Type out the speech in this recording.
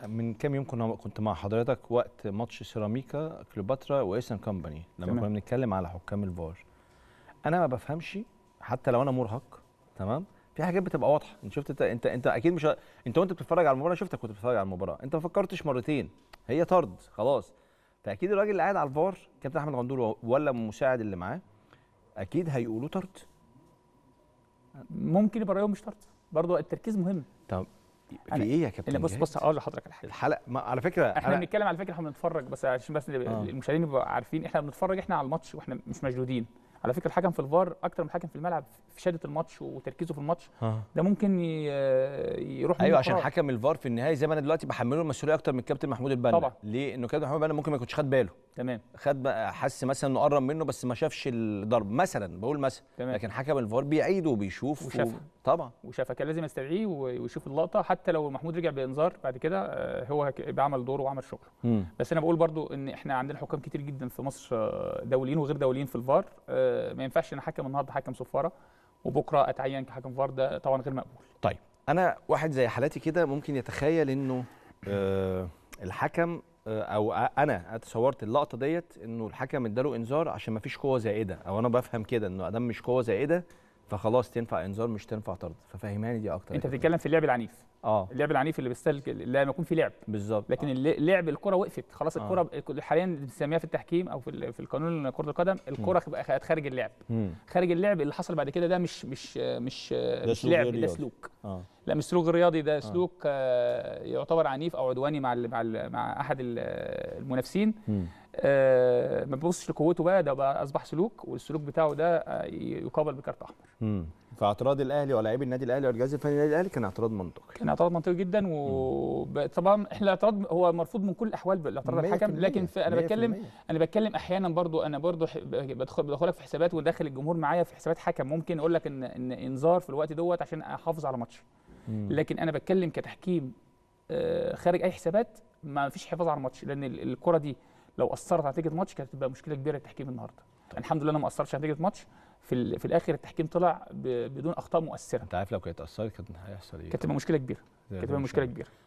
من كام يوم كنا كنت مع حضرتك وقت ماتش سيراميكا كليوباترا وايسن كومباني لما تمام. كنا بنتكلم على حكام الفار انا ما بفهمش حتى لو انا مرهق تمام في حاجات بتبقى واضحه انت شفت انت انت, انت اكيد مش ه- انت وانت بتتفرج على المباراه شفتك كنت بتتفرج على المباراه انت ما فكرتش مرتين هي طرد خلاص فاكيد الراجل اللي قاعد على الفار كابتن احمد غندور ولا المساعد اللي معاه اكيد هيقولوا طرد ممكن يبقى رايهم مش طرد برضه التركيز مهم طب في أنا- ايه يا كابتن اللي بص جهاد؟ بص هقول لحضرتك على حاجه الحلقه ما على فكره احنا أنا- بنتكلم على فكره احنا بنتفرج بس عشان بس آه. المشاهدين يبقوا عارفين احنا بنتفرج احنا على الماتش واحنا مش مشدودين على فكره الحكم في الفار اكتر من الحكم في الملعب في شده الماتش وتركيزه في الماتش آه. ده ممكن ي- يروح منه ايوه عشان قرار. حكم الفار في النهايه زي ما انا دلوقتي بحمله المسؤوليه اكتر من الكابتن محمود البنا طبعا. ليه انه كابتن محمود البنا ممكن ما يكونش خد باله تمام خد بقى حس مثلا انه قرب منه بس ما شافش الضرب مثلا بقول مثلا تمام. لكن حكم الفار بيعيد وبيشوف وشافه. طبعا وشافها كان لازم يستدعيه و- ويشوف اللقطه حتى لو محمود رجع بانذار بعد كده آه، هو هك- بيعمل دوره وعمل شغله مم. بس انا بقول برضو ان احنا عندنا حكام كتير جدا في مصر آه، دوليين وغير دوليين في الفار آه، ما ينفعش انا حكم النهارده حكم صفاره وبكره اتعين كحكم فار ده طبعا غير مقبول طيب انا واحد زي حالاتي كده ممكن يتخيل انه آه الحكم آه او انا تصورت اللقطه ديت انه الحكم اداله انذار عشان ما فيش قوه زائده او انا بفهم كده انه ادام مش قوه زائده فخلاص تنفع انذار مش تنفع طرد ففهماني دي اكتر يا انت كابتن. بتتكلم في اللعب العنيف اه اللعب العنيف اللي بيستهلك لما يكون في لعب بالظبط لكن الل- لعب الكره وقفت خلاص آه. الكره حاليا بنسميها في التحكيم او في ال- في القانون كره القدم الكره بقت خارج اللعب مم. خارج اللعب اللي حصل بعد كده ده مش مش مش مش سلوك لعب غير ده رياضي. سلوك اه لا مش سلوك رياضي ده سلوك آه، يعتبر عنيف او عدواني مع ال مع ال مع احد ال- المنافسين مم. آه، ما بيبصش لقوته بقى ده بقى اصبح سلوك والسلوك بتاعه ده آه، يقابل بكارت احمر مم. فاعتراض الاهلي ولاعيبي النادي الاهلي والجهاز الفني للنادي الاهلي كان اعتراض منطقي كان اعتراض منطقي جدا وطبعا احنا الاعتراض هو مرفوض من كل الاحوال بالاعتراض على الحكم 100%. لكن في انا بتكلم 100%. انا بتكلم احيانا برضو انا برضو ح- بدخل بدخلك في حسابات وداخل الجمهور معايا في حسابات حكم ممكن اقول لك ان ان انذار في الوقت دوت عشان احافظ على ماتش مم. لكن انا بتكلم كتحكيم آه، خارج اي حسابات ما فيش حفاظ على الماتش لان ال- الكره دي لو اثرت على نتيجه الماتش كانت هتبقى مشكله كبيره للتحكيم النهارده الحمد لله انا ما اثرش على نتيجه الماتش في ال- في الاخر التحكيم طلع ب- بدون اخطاء مؤثره انت عارف لو كانت اثرت كان هيحصل ايه كانت تبقى مشكله كبيره زي كانت تبقى ما مشكله شاء. كبيره